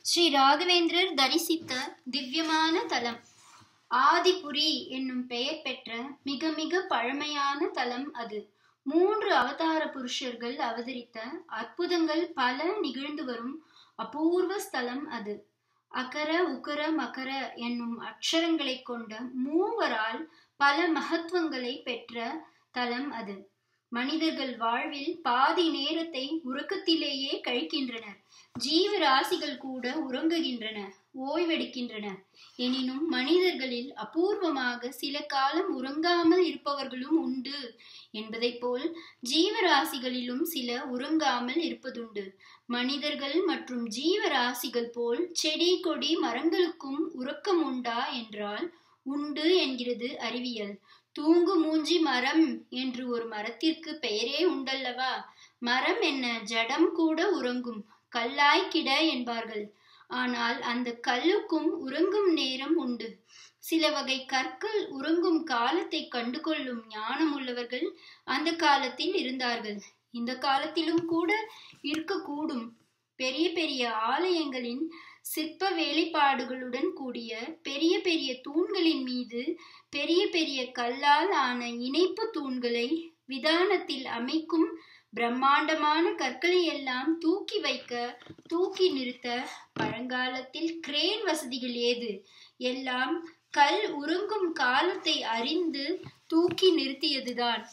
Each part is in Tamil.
ஸ்ரீ ராகவேந்திரர் தரிசித்த திவ்யமான தலம் ஆதிபுரி என்னும் பெயர் பெற்ற மிக மிக பழமையான தலம் அது மூன்று அவதார புருஷர்கள் அவதரித்த அற்புதங்கள் பல நிகழ்ந்து வரும் அபூர்வ ஸ்தலம் அது அகர உகர மகர என்னும் அக்ஷரங்களை கொண்ட மூவரால் பல மகத்துவங்களை பெற்ற தலம் அது மனிதர்கள் வாழ்வில் பாதி நேரத்தை உறக்கத்திலேயே கழிக்கின்றனர் ஜீவராசிகள் கூட உறங்குகின்றன ஓய்வெடுக்கின்றன எனினும் மனிதர்களில் அபூர்வமாக சில காலம் உறங்காமல் இருப்பவர்களும் உண்டு என்பதைப் போல் ஜீவராசிகளிலும் சில உறங்காமல் இருப்பதுண்டு மனிதர்கள் மற்றும் ஜீவராசிகள் போல் செடி கொடி மரங்களுக்கும் உறக்கம் உண்டா என்றால் உண்டு என்கிறது அறிவியல் தூங்கு மூஞ்சி மரம் என்று ஒரு மரத்திற்கு பெயரே உண்டல்லவா மரம் என்ன ஜடம் கூட உறங்கும் கல்லாய் கிட என்பார்கள் ஆனால் அந்த கல்லுக்கும் உறங்கும் நேரம் உண்டு சில வகை கற்கள் உறங்கும் காலத்தை கண்டுகொள்ளும் ஞானம் உள்ளவர்கள் அந்த காலத்தில் இருந்தார்கள் இந்த காலத்திலும் கூட இருக்கக்கூடும் பெரிய பெரிய ஆலயங்களின் சிற்ப வேலைப்பாடுகளுடன் கூடிய பெரிய பெரிய தூண்களின் மீது பெரிய பெரிய கல்லால் ஆன இணைப்பு தூண்களை விதானத்தில் அமைக்கும் பிரம்மாண்டமான கற்களை எல்லாம் தூக்கி வைக்க தூக்கி நிறுத்த பழங்காலத்தில் கிரேன் வசதிகள் ஏது எல்லாம் கல் உறங்கும் காலத்தை அறிந்து தூக்கி நிறுத்தியதுதான்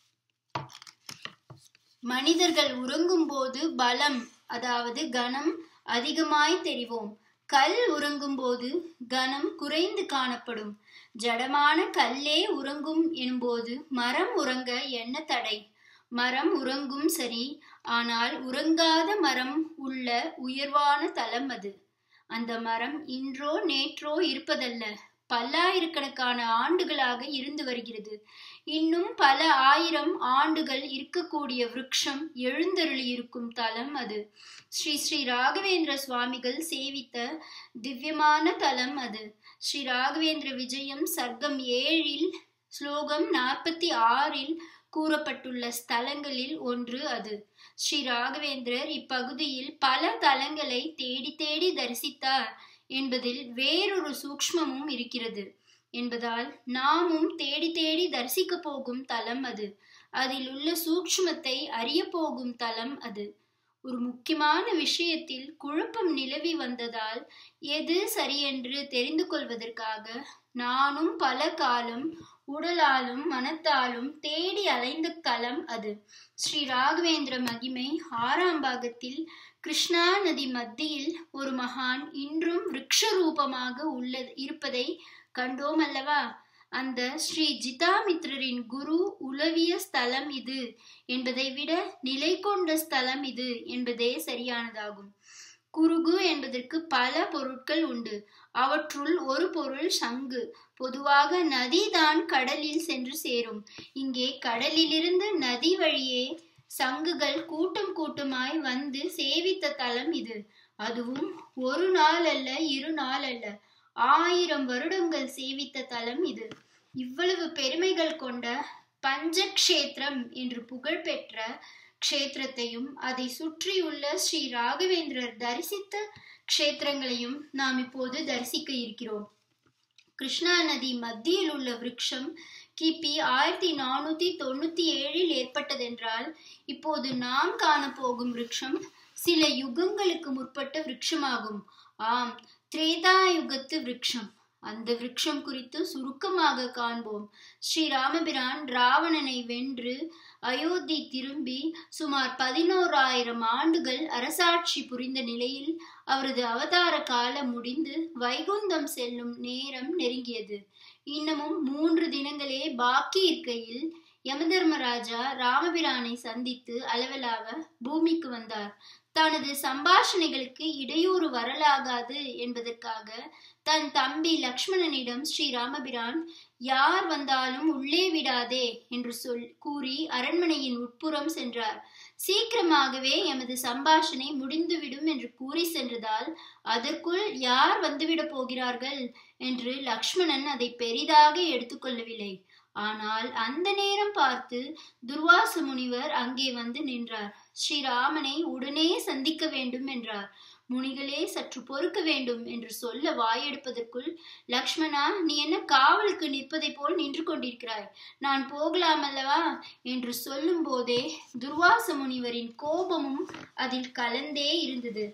மனிதர்கள் உறங்கும் போது பலம் அதாவது கனம் அதிகமாய் தெரிவோம் கல் உறங்கும் போது கனம் குறைந்து காணப்படும் ஜடமான கல்லே உறங்கும் எனும்போது மரம் உறங்க என்ன தடை மரம் உறங்கும் சரி ஆனால் உறங்காத மரம் உள்ள உயர்வான தலம் அது அந்த மரம் இன்றோ நேற்றோ இருப்பதல்ல பல்லாயிரக்கணக்கான ஆண்டுகளாக இருந்து வருகிறது இன்னும் பல ஆயிரம் ஆண்டுகள் இருக்கக்கூடிய விருட்சம் எழுந்தருளி இருக்கும் தலம் அது ஸ்ரீ ஸ்ரீ ராகவேந்திர சுவாமிகள் சேவித்த திவ்யமான தலம் அது ஸ்ரீ ராகவேந்திர விஜயம் சர்க்கம் ஏழில் ஸ்லோகம் நாற்பத்தி ஆறில் கூறப்பட்டுள்ள ஸ்தலங்களில் ஒன்று அது ஸ்ரீ ராகவேந்திரர் இப்பகுதியில் பல தலங்களை தேடி தேடி தரிசித்தார் என்பதில் வேறொரு சூக்ஷ்மமும் இருக்கிறது என்பதால் நாமும் தேடி தேடி தரிசிக்க போகும் தலம் அது அதில் உள்ள சூக்ஷ்மத்தை அறிய போகும் தலம் அது ஒரு முக்கியமான விஷயத்தில் குழப்பம் நிலவி வந்ததால் எது சரியென்று தெரிந்து கொள்வதற்காக நானும் பல காலம் உடலாலும் மனத்தாலும் தேடி அலைந்த தலம் அது ஸ்ரீ ராகவேந்திர மகிமை ஆறாம் பாகத்தில் கிருஷ்ணா நதி மத்தியில் ஒரு மகான் இன்றும் விரக்ஷ ரூபமாக உள்ள இருப்பதை கண்டோம் அல்லவா அந்த ஸ்ரீ ஜிதாமித்ரரின் குரு உலவிய ஸ்தலம் இது என்பதை விட நிலை கொண்ட ஸ்தலம் இது என்பதே சரியானதாகும் குருகு என்பதற்கு பல பொருட்கள் உண்டு அவற்றுள் ஒரு பொருள் சங்கு பொதுவாக நதிதான் கடலில் சென்று சேரும் இங்கே கடலிலிருந்து நதி வழியே சங்குகள் கூட்டம் கூட்டமாய் வந்து சேவித்த தலம் இது அதுவும் ஒரு நாள் அல்ல இரு நாள் அல்ல ஆயிரம் வருடங்கள் சேவித்த தலம் இது இவ்வளவு பெருமைகள் கொண்ட பஞ்சக்ஷேத்திரம் என்று புகழ் பெற்ற க்ஷேத்திரத்தையும் அதை சுற்றியுள்ள ஸ்ரீ ராகவேந்திரர் தரிசித்த க்ஷேத்திரங்களையும் நாம் இப்போது தரிசிக்க இருக்கிறோம் கிருஷ்ணா நதி மத்தியில் உள்ள விருட்சம் கிபி ஆயிரத்தி நானூத்தி தொண்ணூத்தி ஏழில் ஏற்பட்டதென்றால் இப்போது நாம் காணப்போகும் விருட்சம் சில யுகங்களுக்கு முற்பட்ட விருட்சமாகும் ஆம் திரேதா யுகத்து விருட்சம் அந்த விருட்சம் குறித்து சுருக்கமாக காண்போம் ஸ்ரீ ராமபிரான் ராவணனை வென்று அயோத்தி திரும்பி சுமார் பதினோராயிரம் ஆண்டுகள் அரசாட்சி புரிந்த நிலையில் அவரது அவதார காலம் முடிந்து வைகுந்தம் செல்லும் நேரம் நெருங்கியது இன்னமும் மூன்று தினங்களே பாக்கி இருக்கையில் யமதர்மராஜா ராமபிரானை சந்தித்து அளவலாக பூமிக்கு வந்தார் தனது சம்பாஷணைகளுக்கு இடையூறு வரலாகாது என்பதற்காக தன் தம்பி லக்ஷ்மணனிடம் ஸ்ரீ ராமபிரான் யார் வந்தாலும் உள்ளே விடாதே என்று சொல் கூறி அரண்மனையின் உட்புறம் சென்றார் சீக்கிரமாகவே எமது சம்பாஷணை முடிந்துவிடும் என்று கூறி சென்றதால் அதற்குள் யார் வந்துவிடப் போகிறார்கள் என்று லக்ஷ்மணன் அதை பெரிதாக எடுத்துக்கொள்ளவில்லை ஆனால் அந்த நேரம் பார்த்து துர்வாச முனிவர் அங்கே வந்து நின்றார் ஸ்ரீராமனை உடனே சந்திக்க வேண்டும் என்றார் முனிகளே சற்று பொறுக்க வேண்டும் என்று சொல்ல வாயெடுப்பதற்குள் லக்ஷ்மணா நீ என்ன காவலுக்கு நிற்பதை போல் நின்று கொண்டிருக்கிறாய் நான் போகலாம் அல்லவா என்று சொல்லும் போதே துர்வாச முனிவரின் கோபமும் அதில் கலந்தே இருந்தது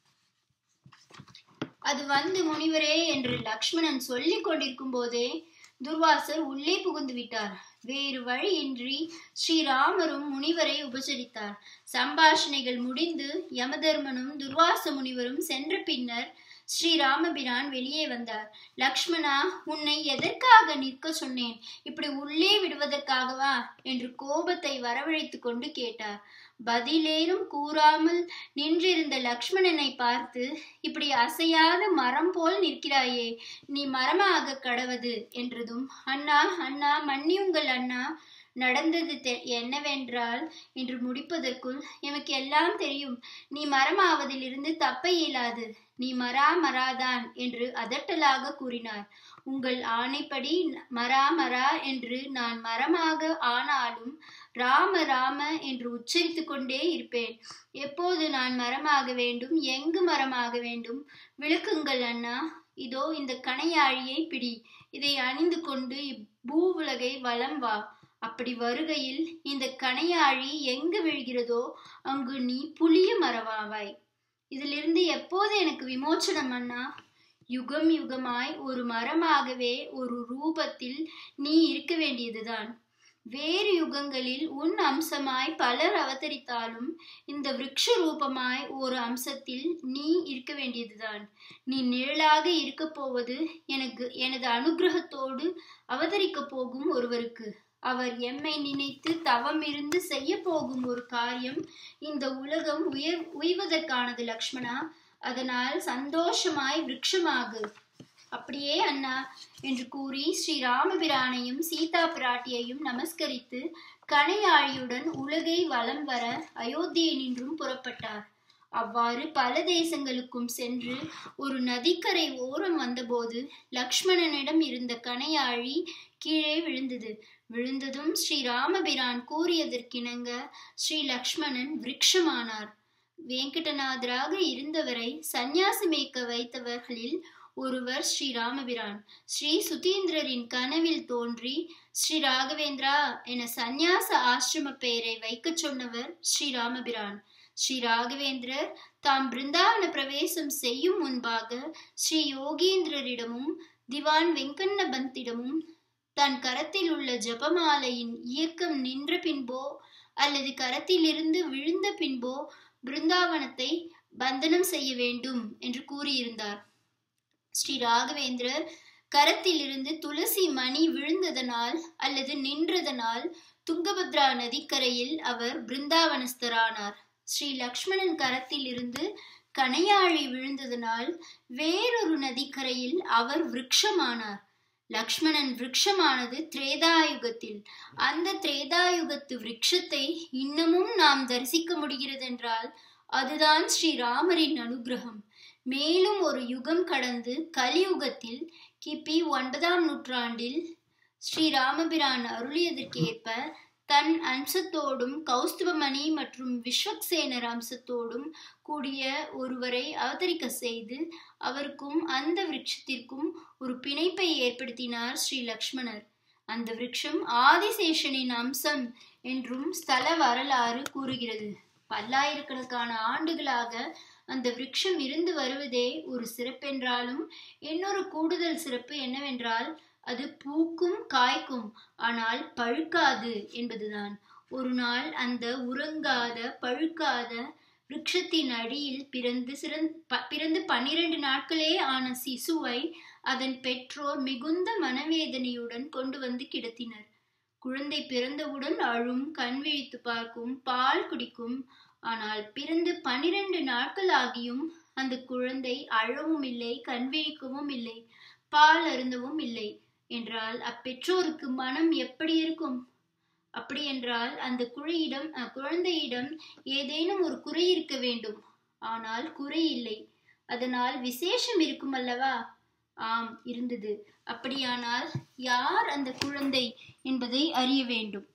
அது வந்து முனிவரே என்று லக்ஷ்மணன் சொல்லிக் கொண்டிருக்கும் போதே துர்வாசர் உள்ளே புகுந்து விட்டார் வேறு வழியின்றி ஸ்ரீராமரும் முனிவரை உபசரித்தார் சம்பாஷணைகள் முடிந்து யமதர்மனும் துர்வாச முனிவரும் சென்ற பின்னர் ஸ்ரீராமபிரான் வெளியே வந்தார் லக்ஷ்மணா உன்னை எதற்காக நிற்க சொன்னேன் இப்படி உள்ளே விடுவதற்காகவா என்று கோபத்தை வரவழைத்து கொண்டு கேட்டார் பதிலேனும் கூறாமல் நின்றிருந்த லக்ஷ்மணனை பார்த்து இப்படி அசையாத மரம் போல் நிற்கிறாயே நீ மரமாக கடவது என்றதும் அண்ணா அண்ணா மன்னியுங்கள் அண்ணா நடந்தது என்னவென்றால் என்று முடிப்பதற்குள் எமக்கு எல்லாம் தெரியும் நீ மரமாவதிலிருந்து தப்ப இயலாது நீ மரா மராதான் என்று அதட்டலாக கூறினார் உங்கள் ஆணைப்படி மரா மரா என்று நான் மரமாக ஆனாலும் ராம ராம என்று உச்சரித்து கொண்டே இருப்பேன் எப்போது நான் மரமாக வேண்டும் எங்கு மரமாக வேண்டும் விளக்குங்கள் அண்ணா இதோ இந்த கணையாழியை பிடி இதை அணிந்து கொண்டு பூ உலகை வலம் வா அப்படி வருகையில் இந்த கணையாழி எங்கு விழுகிறதோ அங்கு நீ புளிய மரவாவாய் இதிலிருந்து எப்போது எனக்கு விமோச்சனம் அண்ணா யுகம் யுகமாய் ஒரு மரமாகவே ஒரு ரூபத்தில் நீ இருக்க வேண்டியதுதான் வேறு யுகங்களில் உன் அம்சமாய் பலர் அவதரித்தாலும் இந்த விருட்ச ரூபமாய் ஒரு அம்சத்தில் நீ இருக்க வேண்டியதுதான் நீ நிழலாக இருக்க போவது எனக்கு எனது அனுகிரகத்தோடு அவதரிக்க போகும் ஒருவருக்கு அவர் எம்மை நினைத்து தவம் இருந்து செய்ய போகும் ஒரு காரியம் இந்த உலகம் உயர் உய்வதற்கானது லக்ஷ்மணா அதனால் சந்தோஷமாய் விருட்சமாகு அப்படியே அண்ணா என்று கூறி ஸ்ரீ ராமபிரானையும் சீதா பிராட்டியையும் நமஸ்கரித்து கணையாழியுடன் உலகை வலம் வர அயோத்தியை நின்றும் புறப்பட்டார் அவ்வாறு பல தேசங்களுக்கும் சென்று ஒரு நதிக்கரை ஓரம் வந்தபோது லக்ஷ்மணனிடம் இருந்த கணையாழி கீழே விழுந்தது விழுந்ததும் ஸ்ரீ ராமபிரான் கூறியதற்கிணங்க ஸ்ரீ லக்ஷ்மணன் விருட்சமானார் வெங்கடநாதராக இருந்தவரை சந்நியாசி மேய்க்க வைத்தவர்களில் ஒருவர் ஸ்ரீ ராமபிரான் ஸ்ரீ சுதீந்திரரின் கனவில் தோன்றி ஸ்ரீ ராகவேந்திரா என சந்நியாச ஆசிரம பெயரை வைக்கச் சொன்னவர் ஸ்ரீ ராமபிரான் ஸ்ரீ ராகவேந்திரர் தாம் பிருந்தாவன பிரவேசம் செய்யும் முன்பாக ஸ்ரீ யோகீந்திரரிடமும் திவான் வெங்கண்ண பந்திடமும் தன் கரத்தில் உள்ள ஜபமாலையின் இயக்கம் நின்ற பின்போ அல்லது கரத்திலிருந்து விழுந்த பின்போ பிருந்தாவனத்தை பந்தனம் செய்ய வேண்டும் என்று கூறியிருந்தார் ஸ்ரீ ராகவேந்திரர் கரத்திலிருந்து துளசி மணி விழுந்ததனால் அல்லது நின்றதனால் துங்கபத்ரா நதிக்கரையில் அவர் பிருந்தாவனஸ்தரானார் ஸ்ரீ லக்ஷ்மணன் கரத்தில் இருந்து கணையாழி விழுந்ததனால் வேறொரு நதிக்கரையில் அவர் விருட்சமானார் லக்ஷ்மணன் விருட்சமானது திரேதாயுகத்தில் அந்த திரேதாயுகத்து விருட்சத்தை இன்னமும் நாம் தரிசிக்க முடிகிறதென்றால் அதுதான் ஸ்ரீ ராமரின் அனுகிரகம் மேலும் ஒரு யுகம் கடந்து கலியுகத்தில் கிபி ஒன்பதாம் நூற்றாண்டில் ஸ்ரீ ராமபிரான் அருளியதற்கேற்ப தன் அம்சத்தோடும் கௌஸ்துபமணி மற்றும் விஸ்வக்சேனர் அம்சத்தோடும் கூடிய ஒருவரை அவதரிக்க செய்து அவருக்கும் அந்த விருட்சத்திற்கும் ஒரு பிணைப்பை ஏற்படுத்தினார் ஸ்ரீ லக்ஷ்மணர் அந்த விருட்சம் ஆதிசேஷனின் அம்சம் என்றும் ஸ்தல வரலாறு கூறுகிறது பல்லாயிரக்கணக்கான ஆண்டுகளாக அந்த விருட்சம் இருந்து வருவதே ஒரு சிறப்பென்றாலும் இன்னொரு கூடுதல் சிறப்பு என்னவென்றால் அது பூக்கும் காய்க்கும் ஆனால் பழுக்காது என்பதுதான் ஒரு நாள் அந்த உறங்காத பழுக்காத விருட்சத்தின் அடியில் பிறந்து சிறந் பிறந்து பன்னிரண்டு நாட்களே ஆன சிசுவை அதன் பெற்றோர் மிகுந்த மனவேதனையுடன் கொண்டு வந்து கிடத்தினர் குழந்தை பிறந்தவுடன் அழும் கண் விழித்து பார்க்கும் பால் குடிக்கும் ஆனால் பிறந்து பனிரெண்டு நாட்கள் ஆகியும் அந்த குழந்தை அழவும் இல்லை கண் விழிக்கவும் இல்லை பால் அருந்தவும் இல்லை என்றால் அப்பெற்றோருக்கு மனம் எப்படி இருக்கும் அப்படி என்றால் அந்த குழையிடம் குழந்தையிடம் ஏதேனும் ஒரு குறை இருக்க வேண்டும் ஆனால் குறை இல்லை அதனால் விசேஷம் இருக்கும் அல்லவா ஆம் இருந்தது அப்படியானால் யார் அந்த குழந்தை என்பதை அறிய வேண்டும்